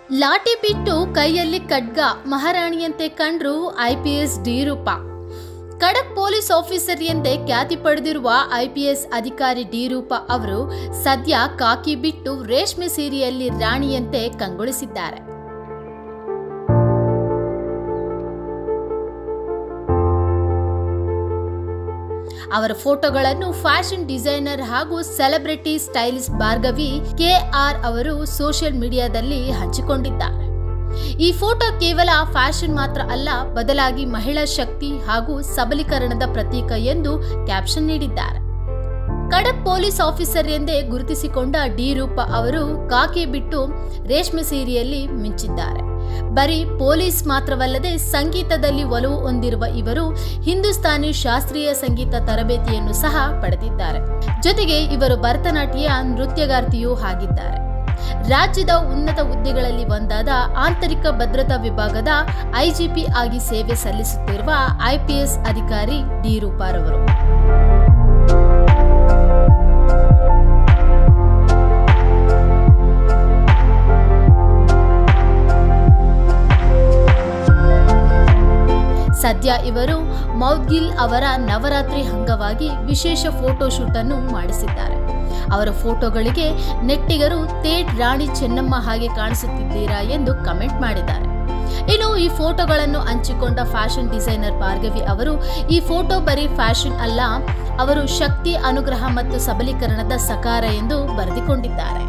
ಲಾಠಿ ಬಿಟ್ಟು ಕೈಯಲ್ಲಿ ಖಡ್ಗ ಮಹಾರಾಣಿಯಂತೆ ಕಂಡ್ರು ಐಪಿಎಸ್ ಡಿರೂಪ ಖಡಕ್ ಪೊಲೀಸ್ ಆಫೀಸರ್ ಎಂದೇ ಖ್ಯಾತಿ ಪಡೆದಿರುವ ಐಪಿಎಸ್ ಅಧಿಕಾರಿ ಡಿರೂಪ ಅವರು ಸದ್ಯ ಕಾಕಿ ಬಿಟ್ಟು ರೇಷ್ಮೆ ಸೀರೆಯಲ್ಲಿ ರಾಣಿಯಂತೆ ಕಂಗೊಳಿಸಿದ್ದಾರೆ ಅವರ ಫೋಟೋಗಳನ್ನು ಫ್ಯಾಷನ್ ಡಿಸೈನರ್ ಹಾಗೂ ಸೆಲೆಬ್ರಿಟಿ ಸ್ಟೈಲಿಸ್ಟ್ ಭಾರ್ಗವಿ ಕೆಆರ್ ಅವರು ಸೋಷಿಯಲ್ ಮೀಡಿಯಾದಲ್ಲಿ ಹಂಚಿಕೊಂಡಿದ್ದಾರೆ ಈ ಫೋಟೋ ಕೇವಲ ಫ್ಯಾಷನ್ ಮಾತ್ರ ಅಲ್ಲ ಬದಲಾಗಿ ಮಹಿಳಾ ಶಕ್ತಿ ಹಾಗೂ ಸಬಲೀಕರಣದ ಪ್ರತೀಕ ಎಂದು ಕ್ಯಾಪ್ಷನ್ ನೀಡಿದ್ದಾರೆ ಖಡಕ್ ಪೊಲೀಸ್ ಆಫೀಸರ್ ಎಂದೇ ಗುರುತಿಸಿಕೊಂಡ ಡಿ ರೂಪ ಅವರು ಕಾಕಿ ಬಿಟ್ಟು ರೇಷ್ಮೆ ಸೀರೆಯಲ್ಲಿ ಮಿಂಚಿದ್ದಾರೆ ಬರೀ ಪೊಲೀಸ್ ಮಾತ್ರವಲ್ಲದೆ ಸಂಗೀತದಲ್ಲಿ ಒಲವು ಹೊಂದಿರುವ ಇವರು ಹಿಂದೂಸ್ತಾನಿ ಶಾಸ್ತ್ರೀಯ ಸಂಗೀತ ತರಬೇತಿಯನ್ನು ಸಹ ಪಡೆದಿದ್ದಾರೆ ಜೊತೆಗೆ ಇವರು ಭರತನಾಟ್ಯ ನೃತ್ಯಗಾರ್ತಿಯೂ ಆಗಿದ್ದಾರೆ ರಾಜ್ಯದ ಉನ್ನತ ಹುದ್ದೆಗಳಲ್ಲಿ ಒಂದಾದ ಆಂತರಿಕ ಭದ್ರತಾ ವಿಭಾಗದ ಐಜಿಪಿ ಆಗಿ ಸೇವೆ ಸಲ್ಲಿಸುತ್ತಿರುವ ಐಪಿಎಸ್ ಅಧಿಕಾರಿ ಡಿ ರೂಪಾರವರು ಸದ್ಯ ಇವರು ಮೌದ್ಗಿಲ್ ಅವರ ನವರಾತ್ರಿ ಅಂಗವಾಗಿ ವಿಶೇಷ ಫೋಟೋ ಶೂಟ್ ಅನ್ನು ಮಾಡಿಸಿದ್ದಾರೆ ಅವರ ಫೋಟೋಗಳಿಗೆ ನೆಟ್ಟಿಗರು ತೇಟ್ ರಾಣಿ ಚೆನ್ನಮ್ಮ ಹಾಗೆ ಕಾಣಿಸುತ್ತಿದ್ದೀರಾ ಎಂದು ಕಮೆಂಟ್ ಮಾಡಿದ್ದಾರೆ ಇನ್ನು ಈ ಫೋಟೋಗಳನ್ನು ಹಂಚಿಕೊಂಡ ಫ್ಯಾಷನ್ ಡಿಸೈನರ್ ಭಾರ್ಗವಿ ಅವರು ಈ ಫೋಟೋ ಬರೀ ಫ್ಯಾಷನ್ ಅಲ್ಲ ಅವರು ಶಕ್ತಿ ಅನುಗ್ರಹ ಮತ್ತು ಸಬಲೀಕರಣದ ಸಕಾರ ಎಂದು ಬರೆದುಕೊಂಡಿದ್ದಾರೆ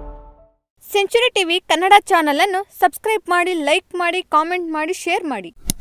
ಸೆಂಚುರಿ ಟಿವಿ ಕನ್ನಡ ಚಾನಲ್ ಅನ್ನು ಸಬ್ಸ್ಕ್ರೈಬ್ ಮಾಡಿ ಲೈಕ್ ಮಾಡಿ ಕಾಮೆಂಟ್ ಮಾಡಿ ಶೇರ್ ಮಾಡಿ